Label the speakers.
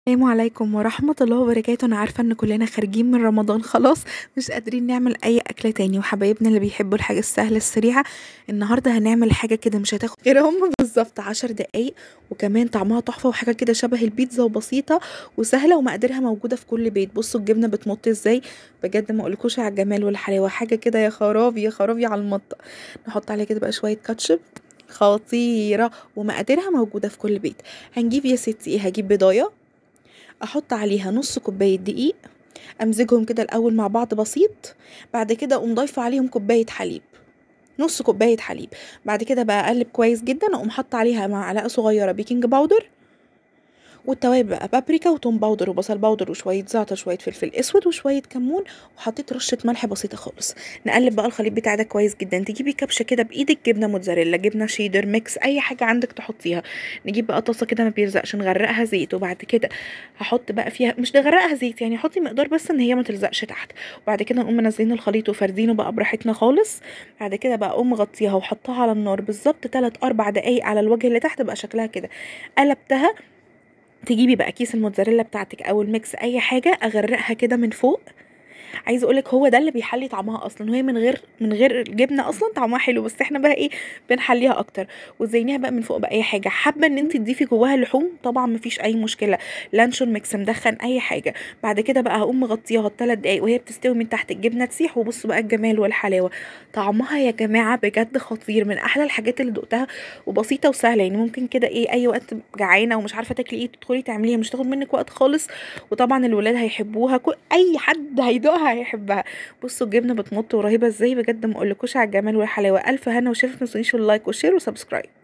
Speaker 1: السلام عليكم ورحمة الله وبركاته أنا عارفة إن كلنا خارجين من رمضان خلاص مش قادرين نعمل أي أكلة تاني وحبايبنا اللي بيحبوا الحاجة السهلة السريعة النهاردة هنعمل حاجة كده مش هتاخد غير هم بالظبط عشر دقايق وكمان طعمها تحفة وحاجة كده شبه البيتزا وبسيطة وسهلة ومقاديرها موجودة في كل بيت بصوا الجبنة بتمط ازاي بجد ما اقولكوش على الجمال والحلاوة حاجة كده يا خرابي يا خرابي على المطة نحط عليها كده بقى شوية كاتشب خطيرة ومقاديرها موجودة في كل بيت هنجيب يا ستي ايه هجيب بضاية احط عليها نص كوبايه دقيق امزجهم كده الاول مع بعض بسيط بعد كده اقوم ضايفه عليهم كوبايه حليب نص كوبايه حليب بعد كده بقى اقلب كويس جدا اقوم حاطه عليها معلقه صغيره بيكنج باودر والتوابل بقى بابريكا وتوم باودر وبصل باودر وشويه زعتر وشويه فلفل اسود وشويه كمون وحطيت رشه ملح بسيطه خالص نقلب بقى الخليط بتاع ده كويس جدا تجيبي كبشه كده بايدك جبنه موتزاريلا جبنه شيدر ميكس اي حاجه عندك تحطيها نجيب بقى طاسه كده ما بيلزقش نغرقها زيت وبعد كده هحط بقى فيها مش نغرقها زيت يعني حطي مقدار بس ان هي ما تلزقش تحت وبعد كده نقوم منزلين الخليط وفردينه بقى براحتنا خالص بعد كده بقى اقوم مغطيها وحطها على النار بالظبط 3 4 دقايق على الوجه اللي تحت بقى شكلها كده قلبتها تجيبي بقى كيس الموتزاريلا بتاعتك او الميكس اي حاجه اغرقها كده من فوق عايزه اقولك هو ده اللي بيحلي طعمها اصلا وهي من غير من غير جبنه اصلا طعمها حلو بس احنا بقى ايه بنحليها اكتر وتزينيها بقى من فوق باي حاجه حابه ان انت تضيفي جواها لحوم طبعا مفيش اي مشكله لانشون ميكس مدخن اي حاجه بعد كده بقى هقوم مغطياها الثلاث دقايق وهي بتستوي من تحت الجبنه تسيح وبصوا بقى الجمال والحلاوه طعمها يا جماعه بجد خطير من احلى الحاجات اللي دقتها وبسيطه وسهله يعني ممكن كده ايه اي وقت جعانه ومش عارفه تاكلي ايه تدخلي تعمليها مش تاخد منك وقت خالص وطبعا الولاد هيحبوها كل اي حد هيدوقها هيحبها بصوا الجبنه بتمط ورهيبه ازاي بجد ما اقولكوش على الجمال والحلاوه الف هنا وشفا ما تنسونيش اللايك والشير وسبسكرايب